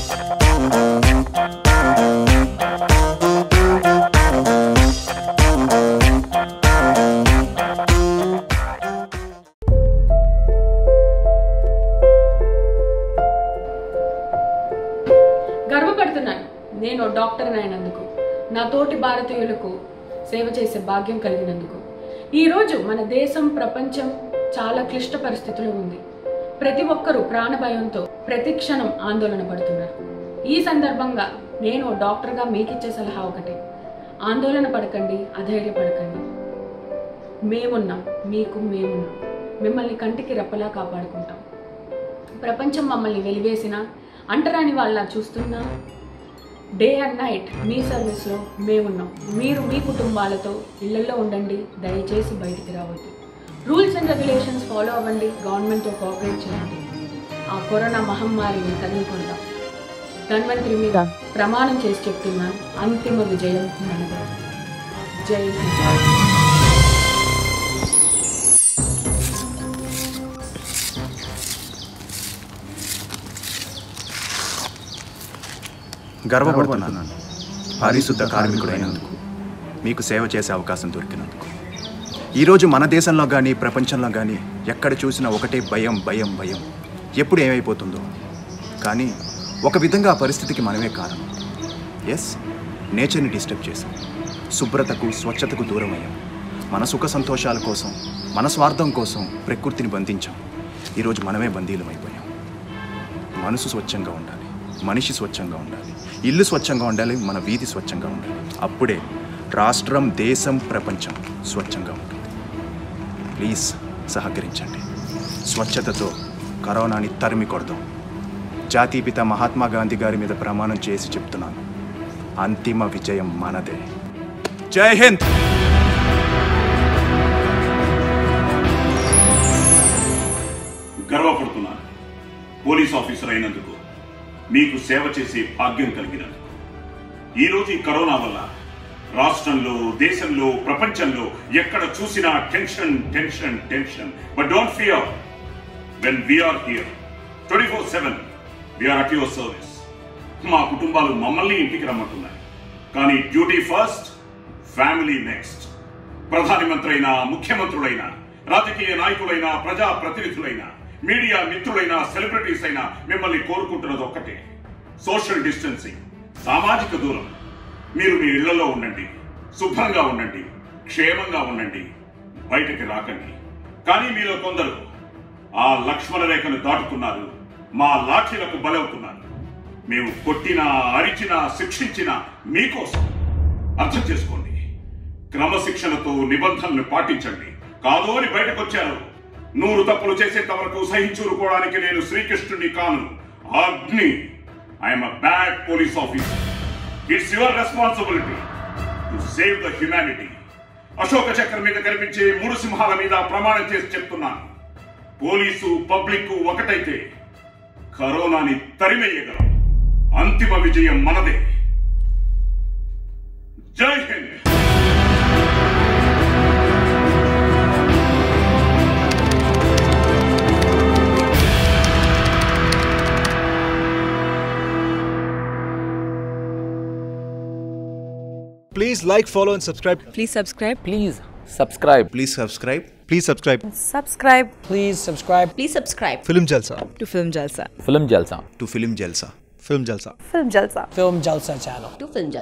గర్వపడుతున్నాను నేను డాక్టర్ అయినందుకు నా తోటి భారతీయులకు సేవ చేసే భాగ్యం కలిగినందుకు ఈరోజు మన దేశం ప్రపంచం చాలా క్లిష్ట పరిస్థితిలో ఉంది ప్రతి ఒక్కరూ ప్రాణభయంతో ప్రతి క్షణం ఆందోళన పడుతున్నారు ఈ సందర్భంగా నేను డాక్టర్గా మీకిచ్చే సలహా ఒకటే ఆందోళన పడకండి అధైర్యపడకండి మేమున్నాం మీకు మేమున్నాం మిమ్మల్ని కంటికి రెప్పలా కాపాడుకుంటాం ప్రపంచం మమ్మల్ని వెలివేసిన అంటరాని వాళ్ళ చూస్తున్నా డే అండ్ నైట్ మీ సర్వీస్లో మేమున్నాం మీరు మీ కుటుంబాలతో ఇళ్లలో ఉండండి దయచేసి బయటికి రావద్దు రూల్స్ అండ్ రెగ్యులేషన్స్ ఫాలో అవ్వండి గవర్నమెంట్తో కోఆపరేట్ చేయండి ఆ కరోనా మహమ్మారిని తరిమికొందాం ధన్వంతరి మీద ప్రమాణం చేసి చెప్తున్నాను అంతిమ విజయం మనదే జై హింద్ గర్వపడుతున్నాను పారిశుద్ధ కార్మికుడైనందుకు మీకు సేవ చేసే అవకాశం దొరికినందుకు ఈరోజు మన దేశంలో కానీ ప్రపంచంలో కానీ ఎక్కడ చూసినా ఒకటే భయం భయం భయం ఎప్పుడు ఏమైపోతుందో కానీ ఒక విధంగా ఆ పరిస్థితికి మనమే కారణం ఎస్ నేచర్ని డిస్టర్బ్ చేసాం శుభ్రతకు స్వచ్ఛతకు దూరం అయ్యాం మన సుఖ సంతోషాల కోసం మన స్వార్థం కోసం ప్రకృతిని బంధించాం ఈరోజు మనమే బందీలం అయిపోయాం మనసు స్వచ్ఛంగా ఉండాలి మనిషి స్వచ్ఛంగా ఉండాలి ఇల్లు స్వచ్ఛంగా ఉండాలి మన వీధి స్వచ్ఛంగా ఉండాలి అప్పుడే రాష్ట్రం దేశం ప్రపంచం స్వచ్ఛంగా ఉంటుంది ప్లీజ్ సహకరించండి స్వచ్ఛతతో కరోనాని తరిమి కొడదాం జాతీపిత మహాత్మా గాంధీ గారి మీద ప్రమాణం చేసి చెప్తున్నాను అంతిమ విజయం మనదే జై హింద్ గర్వపడుతున్నాను పోలీస్ ఆఫీసర్ అయినందుకు మీకు సేవ చేసే భాగ్యం కలిగినందుకు ఈరోజు ఈ కరోనా వల్ల రాష్ట్రంలో దేశంలో ప్రపంచంలో ఎక్కడ చూసినా tension tension tension but don't fear when we are here twenty four seven we are at your service మా కుటుంబాలు మమ్మల్ని ఇంటికి రమ్మంటున్నాయి కానీ డ్యూటీ ఫస్ట్ ఫ్యామిలీ నెక్స్ట్ ప్రధాని మంత్రి అయినా ముఖ్యమంత్రులైనా రాజకీయ నాయకులైనా ప్రజా ప్రతినిధులైనా మీడియా మిత్రులైనా సెలబ్రిటీస్ అయినా మిమ్మల్ని కోరుకుంటున్నది ఒక్కటే సోషల్ డిస్టెన్సింగ్ సామాజిక దూరం మీరు మీ ఇళ్లలో ఉండండి శుభ్రంగా ఉండండి క్షేమంగా ఉండండి బయటకి రాకండి కానీ మీలో కొందరు ఆ లక్ష్మణ రేఖను దాటుతున్నారు మా లాఠీలకు బలవుతున్నారు మేము కొట్టినా అరిచినా శిక్షించినా మీకోసం అర్థం చేసుకోండి క్రమశిక్షణతో నిబంధనలు పాటించండి కాదు అని బయటకు వచ్చారు నూరు తప్పులు చేసేంత వరకు సహించూరుకోవడానికి నేను శ్రీకృష్ణుని కాను అగ్ని I am a bad police officer it's your responsibility to save the humanity Ashoka Chakra మీద కనిపించే మూడు సింహాల మీద ప్రమాణం చేసి చెప్తున్నాను పోలీసు పబ్లిక్ ఒకటైతే కరోనాని తరిమేయగలం అంతిమ విజయం మనదే జై Hind Please like, follow, and subscribe. Please subscribe. Please subscribe. Please subscribe Please subscribe. Subscribe Please subscribe Please subscribe Film Jalsa. to Film Jalsa. Film Jalsa. To film Jalsa Film Jalsa. Film Jalsa. Film Jalsa channel. To Film Jalsa.